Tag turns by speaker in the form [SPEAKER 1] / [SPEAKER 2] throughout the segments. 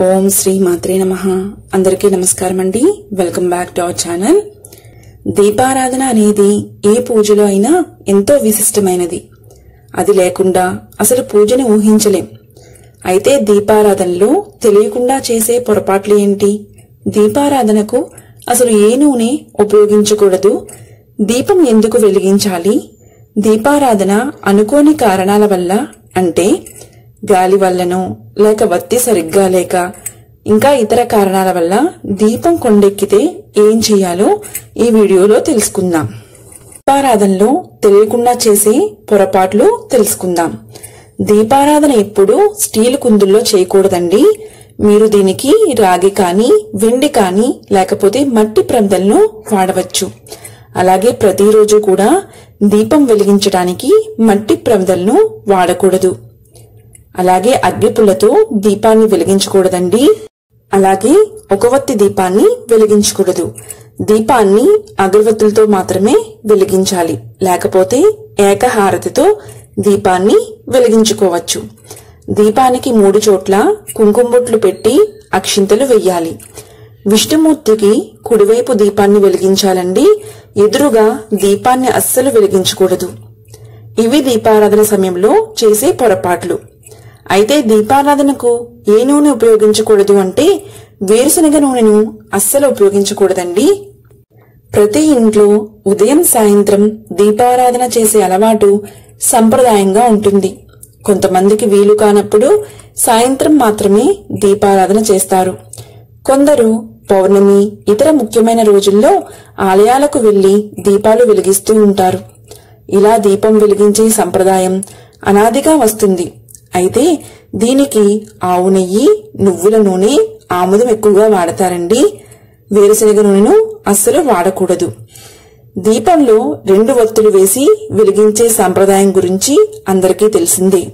[SPEAKER 1] ఓం శ్రీ మాత్రే నమ అందరికీ నమస్కారం అండి welcome back to our channel దీపారాధన అనేది ఏ పూజలో అయినా ఎంతో విశిష్టమైనది అది లేకుండా అసలు పూజని ఊహించలేం అయితే దీపారాధనలో తెలియకుండా చేసే పొరపాట్లు ఏంటి దీపారాధనకు అసలు ఏ నూనె ఉపయోగించకూడదు దీపం ఎందుకు వెలిగించాలి దీపారాధన అనుకోని కారణాల వల్ల అంటే గాలి వల్లనో లేక వత్తి సరిగ్గా లేక ఇంకా ఇతర కారణాల వల్ల దీపం కొండెక్కితే ఏం చేయాలో ఈ వీడియోలో తెలుసుకుందాం దీపారాధనలో తెలియకుండా చేసే పొరపాట్లు తెలుసుకుందాం దీపారాధన ఎప్పుడు స్టీల్ కుందుల్లో చేయకూడదండి మీరు దీనికి రాగి కానీ వెండి కానీ లేకపోతే మట్టి ప్రమిదలను వాడవచ్చు అలాగే ప్రతిరోజు కూడా దీపం వెలిగించడానికి మట్టి ప్రమిదలను వాడకూడదు అలాగే అగ్గిపుల్లతో దీపాన్ని వెలిగించకూడదండి అలాగే ఒక వత్తి దీపాన్ని వెలిగించకూడదు దీపాన్ని అగరవత్తులతో మాత్రమే వెలిగించాలి లేకపోతే ఏకహారతితో దీపాన్ని వెలిగించుకోవచ్చు దీపానికి మూడు చోట్ల కుంకుమ బొట్లు పెట్టి అక్షింతలు వెయ్యాలి విష్ణుమూర్తికి కుడివైపు దీపాన్ని వెలిగించాలండి ఎదురుగా దీపాన్ని అస్సలు వెలిగించకూడదు ఇవి దీపారాధన సమయంలో చేసే పొరపాట్లు అయితే దీపారాధనకు ఏ నూనె ఉపయోగించకూడదు అంటే వేరుశనగ నూనెను అస్సలు ఉపయోగించకూడదండి ప్రతి ఇంట్లో ఉదయం సాయంత్రం దీపారాధన చేసే అలవాటు సంప్రదాయంగా ఉంటుంది కొంతమందికి వీలు కానప్పుడు సాయంత్రం మాత్రమే దీపారాధన చేస్తారు కొందరు పౌర్ణమి ఇతర ముఖ్యమైన రోజుల్లో ఆలయాలకు వెళ్లి దీపాలు వెలిగిస్తూ ఉంటారు ఇలా దీపం వెలిగించే సంప్రదాయం అనాదిగా వస్తుంది అయితే దీనికి ఆవు నెయ్యి నువ్వుల నూనె ఆముదం ఎక్కువగా వాడతారండి వేరుశనగ నూనెను అస్సలు వాడకూడదు దీపంలో రెండు వత్తులు వేసి వెలిగించే సంప్రదాయం గురించి అందరికీ తెలిసిందే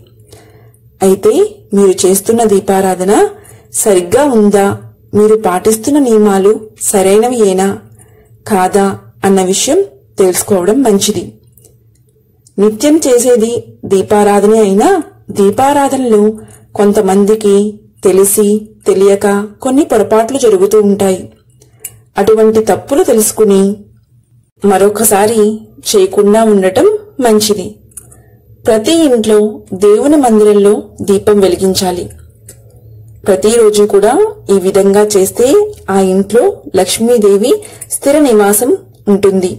[SPEAKER 1] అయితే మీరు చేస్తున్న దీపారాధన సరిగ్గా ఉందా మీరు పాటిస్తున్న నియమాలు సరైనవి ఏనా కాదా అన్న విషయం తెలుసుకోవడం మంచిది నిత్యం చేసేది దీపారాధనే అయినా దీపారాధనలో కొంతమందికి తెలిసి తెలియక కొన్ని పొరపాట్లు జరుగుతూ ఉంటాయి అటువంటి తప్పులు తెలుసుకుని మరొకసారి చేయకుండా ఉండటం మంచిది ప్రతి ఇంట్లో దేవుని మందిరంలో దీపం వెలిగించాలి ప్రతిరోజు కూడా ఈ విధంగా చేస్తే ఆ ఇంట్లో లక్ష్మీదేవి స్థిర నివాసం ఉంటుంది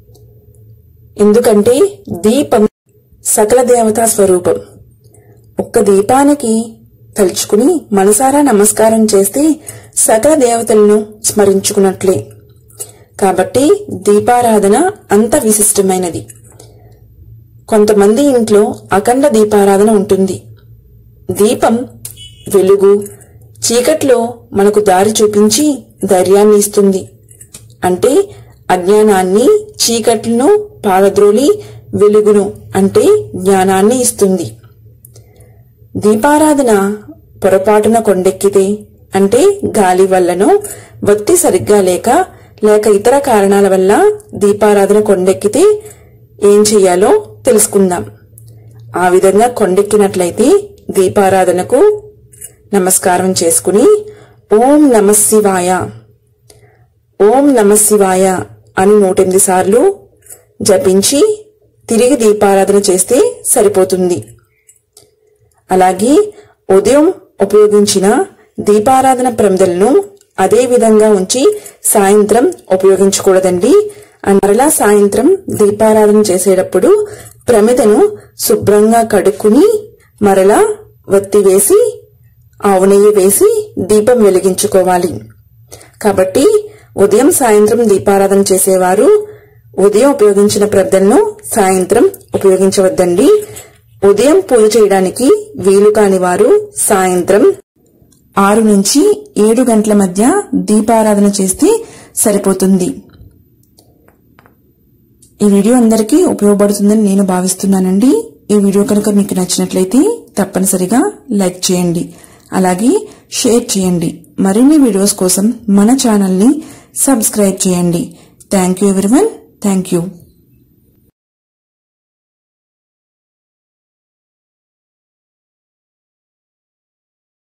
[SPEAKER 1] ఎందుకంటే దీపం సకల దేవతా స్వరూపం ఒక్క దీపానికి తలుచుకుని మనసారా నమస్కారం చేస్తే సకల దేవతలను స్మరించుకున్నట్లే కాబట్టి దీపారాధన అంత విశిష్టమైనది కొంతమంది ఇంట్లో అఖండ దీపారాధన ఉంటుంది దీపం వెలుగు చీకట్లో మనకు దారి చూపించి ధైర్యాన్ని ఇస్తుంది అంటే అజ్ఞానాన్ని చీకట్లను పారద్రోలి వెలుగును అంటే జ్ఞానాన్ని ఇస్తుంది దీపారాధన పొరపాటున కొండెక్కితే అంటే గాలి వల్లనో వత్తి సరిగ్గా లేక లేక ఇతర కారణాల వల్ల దీపారాధన కొండెక్కితే ఏం చెయ్యాలో తెలుసుకుందాం ఆ విధంగా కొండెక్కినట్లయితే దీపారాధనకు నమస్కారం చేసుకుని ఓం నమ శివాయ ఓం నమ శివాయ అని నూటెనిమిది సార్లు జపించి తిరిగి దీపారాధన చేస్తే సరిపోతుంది అలాగే ఉదయం ఉపయోగించిన దీపారాధన ప్రమిదలను అదే విధంగా ఉంచి సాయంత్రం ఉపయోగించకూడదండి మరలా సాయంత్రం దీపారాధన చేసేటప్పుడు ప్రమిదను శుభ్రంగా కడుక్కుని మరలా వత్తి వేసి ఆవు నెయ్యి వేసి దీపం వెలిగించుకోవాలి కాబట్టి ఉదయం సాయంత్రం దీపారాధన చేసేవారు ఉదయం ఉపయోగించిన ప్రమిదలను సాయంత్రం ఉపయోగించవద్దండి ఉదయం పూజ చేయడానికి వీలు కాని వారు సాయంత్రం ఆరు నుంచి ఏడు గంటల మధ్య దీపారాధన చేస్తే సరిపోతుంది ఈ వీడియో అందరికీ ఉపయోగపడుతుందని నేను భావిస్తున్నానండి ఈ వీడియో కనుక మీకు నచ్చినట్లయితే తప్పనిసరిగా లైక్ చేయండి అలాగే షేర్ చేయండి మరిన్ని వీడియోస్ కోసం మన ఛానల్ని సబ్స్క్రైబ్ చేయండి thank you everyone thank you